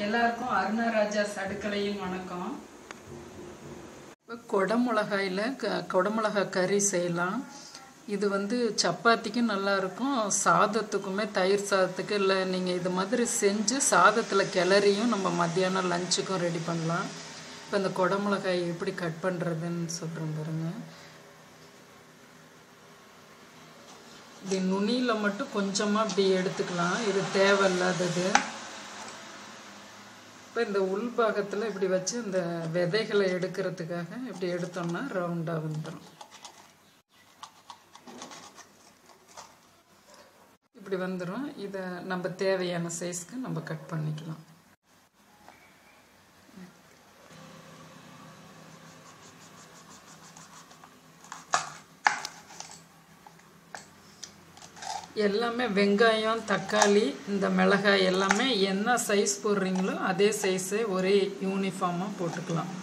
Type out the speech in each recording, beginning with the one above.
எல்லாருக்கும் அருணராஜா சடுக்கலையும் வணக்கம் குடமிளகாயில் க குடமிளகா கறி செய்யலாம் இது வந்து சப்பாத்திக்கும் நல்லா இருக்கும் சாதத்துக்குமே தயிர் சாதத்துக்கு இல்லை நீங்கள் இது மாதிரி செஞ்சு சாதத்தில் கிளறியும் நம்ம மத்தியானம் லஞ்சுக்கும் ரெடி பண்ணலாம் இப்போ இந்த குடமிளகாய் எப்படி கட் பண்ணுறதுன்னு சொல்கிறேன் பாருங்க இது நுனியில் மட்டும் கொஞ்சமாக இப்படி எடுத்துக்கலாம் இது தேவையில்லாதது இப்போ இந்த உள் பாகத்தில் இப்படி வச்சு இந்த விதைகளை எடுக்கிறதுக்காக இப்படி எடுத்தோம்னா ரவுண்டாக வந்துடும் இப்படி வந்துடும் இதை நம்ம தேவையான சைஸ்க்கு நம்ம கட் பண்ணிக்கலாம் எல்லாமே வெங்காயம் தக்காளி இந்த மிளகாய் எல்லாமே என்ன சைஸ் போடுறீங்களோ அதே சைஸே ஒரே யூனிஃபார்மாக போட்டுக்கலாம்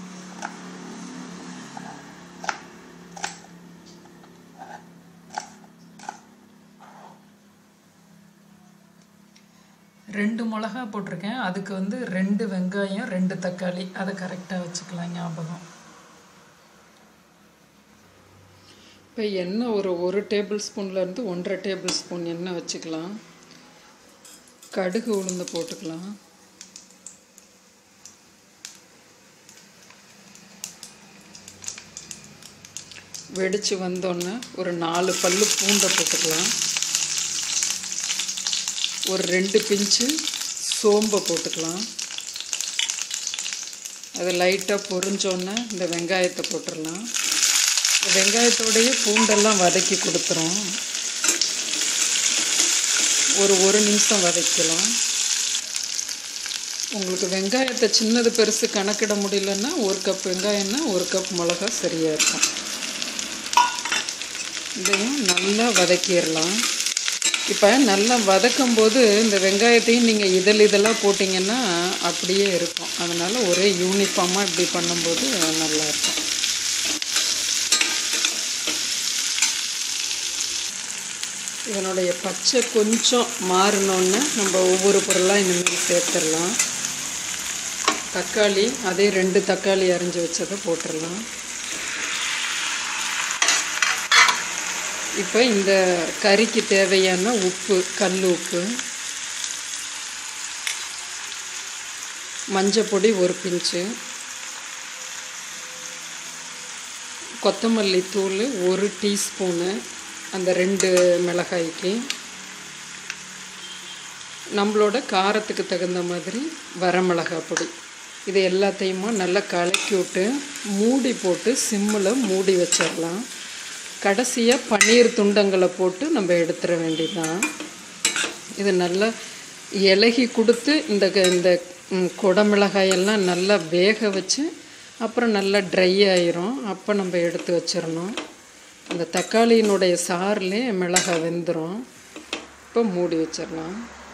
ரெண்டு மிளகா போட்டிருக்கேன் அதுக்கு வந்து ரெண்டு வெங்காயம் ரெண்டு தக்காளி அதை கரெக்டாக வச்சுக்கலாம் ஞாபகம் இப்போ எண்ணெய் ஒரு ஒரு டேபிள் ஸ்பூன்லேருந்து ஒன்றரை டேபிள் ஸ்பூன் எண்ணெய் வச்சுக்கலாம் கடுகு உளுந்து போட்டுக்கலாம் வெடித்து வந்தோன்னே ஒரு நாலு பல்லு பூண்டை போட்டுக்கலாம் ஒரு ரெண்டு பிஞ்சு சோம்பை போட்டுக்கலாம் அது லைட்டாக பொரிஞ்சோன்னே இந்த வெங்காயத்தை போட்டுடலாம் இந்த வெங்காயத்தோடையே பூண்டெல்லாம் வதக்கி கொடுத்துரும் ஒரு ஒரு நிமிஷம் வதக்கலாம் உங்களுக்கு வெங்காயத்தை சின்னது பெருசு கணக்கிட முடியலன்னா ஒரு கப் வெங்காயம்னா ஒரு கப் மிளகா சரியாக இருக்கும் இதையும் நல்லா வதக்கிடலாம் இப்போ நல்லா வதக்கும் போது இந்த வெங்காயத்தையும் நீங்கள் இதழ் இதெல்லாம் போட்டிங்கன்னா அப்படியே இருக்கும் அதனால் ஒரே யூனிஃபார்மாக இப்படி பண்ணும்போது நல்லாயிருக்கும் இதனுடைய பச்சை கொஞ்சம் மாறினோன்னு நம்ம ஒவ்வொரு பொருளாக இனிமேல் சேர்த்துடலாம் தக்காளி அதே ரெண்டு தக்காளி அரிஞ்சு வச்சதை போட்டுடலாம் இப்போ இந்த கறிக்கு தேவையான உப்பு கல் உப்பு மஞ்சப்பொடி ஒரு பிஞ்சு கொத்தமல்லி தூள் ஒரு டீஸ்பூனு அந்த ரெண்டு மிளகாய்க்கு நம்மளோட காரத்துக்கு தகுந்த மாதிரி வரமிளகாய் பொடி இது எல்லாத்தையுமா நல்லா கலக்கி விட்டு மூடி போட்டு சிம்மில் மூடி வச்சிடலாம் கடைசியாக பன்னீர் துண்டங்களை போட்டு நம்ம எடுத்துட வேண்டியதான் இது நல்லா இலகி கொடுத்து இந்த இந்த குடமிளகாயெல்லாம் நல்லா வேக வச்சு அப்புறம் நல்லா ட்ரை ஆயிரும் அப்போ நம்ம எடுத்து வச்சிடணும் அந்த தக்காளியினுடைய சாறுலே மிளகாய் வெந்துடும் இப்போ மூடி வச்சிடலாம்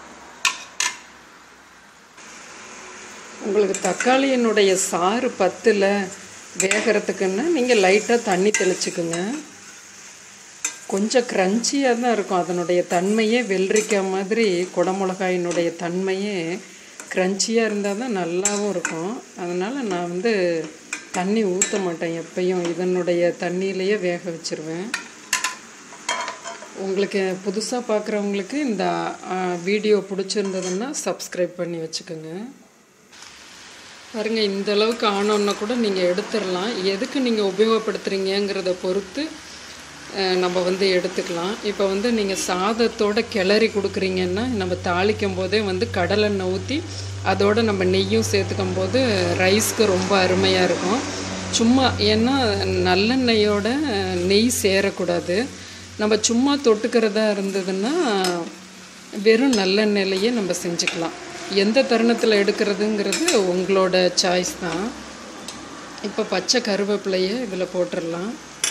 உங்களுக்கு தக்காளியினுடைய சாறு பத்தில் வேகிறதுக்குன்னா நீங்கள் லைட்டாக தண்ணி தெளிச்சுக்குங்க கொஞ்சம் க்ரன்ச்சியாக தான் இருக்கும் அதனுடைய தன்மையே வெள்ளரிக்காய் மாதிரி குடமிளகாயினுடைய தன்மையே க்ரன்ச்சியாக இருந்தால் தான் நல்லாவும் இருக்கும் அதனால் நான் வந்து தண்ணி ஊற்ற மாட்டேன் எப்பையும் இதனுடைய தண்ணியிலையே வேக வச்சுருவேன் உங்களுக்கு புதுசாக பார்க்குறவங்களுக்கு இந்த வீடியோ பிடிச்சிருந்ததுன்னா சப்ஸ்கிரைப் பண்ணி வச்சுக்கோங்க பாருங்கள் இந்த அளவுக்கு ஆனோன்னா கூட நீங்கள் எடுத்துடலாம் எதுக்கு நீங்கள் உபயோகப்படுத்துகிறீங்கிறத பொறுத்து நம்ம வந்து எடுத்துக்கலாம் இப்போ வந்து நீங்கள் சாதத்தோட கிளறி கொடுக்குறீங்கன்னா நம்ம தாளிக்கும் போதே வந்து கடலெண்ணெய் ஊற்றி அதோடு நம்ம நெய்யும் சேர்த்துக்கும் போது ரைஸ்க்கு ரொம்ப அருமையாக இருக்கும் சும்மா ஏன்னா நல்லெண்ணெயோட நெய் சேரக்கூடாது நம்ம சும்மா தொட்டுக்கிறதா இருந்ததுன்னா வெறும் நல்லெண்ணெயிலையே நம்ம செஞ்சுக்கலாம் எந்த தருணத்தில் எடுக்கிறதுங்கிறது உங்களோட சாய்ஸ் தான் இப்போ பச்சை கருவேப்பிலையை இதில் போட்டுடலாம்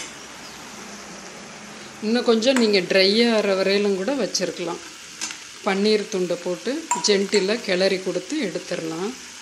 இன்னும் கொஞ்சம் நீங்கள் ட்ரை ஆகிற வரையிலும் கூட வச்சுருக்கலாம் பன்னீர் துண்டை போட்டு ஜென்டில் கிளறி கொடுத்து எடுத்துடலாம்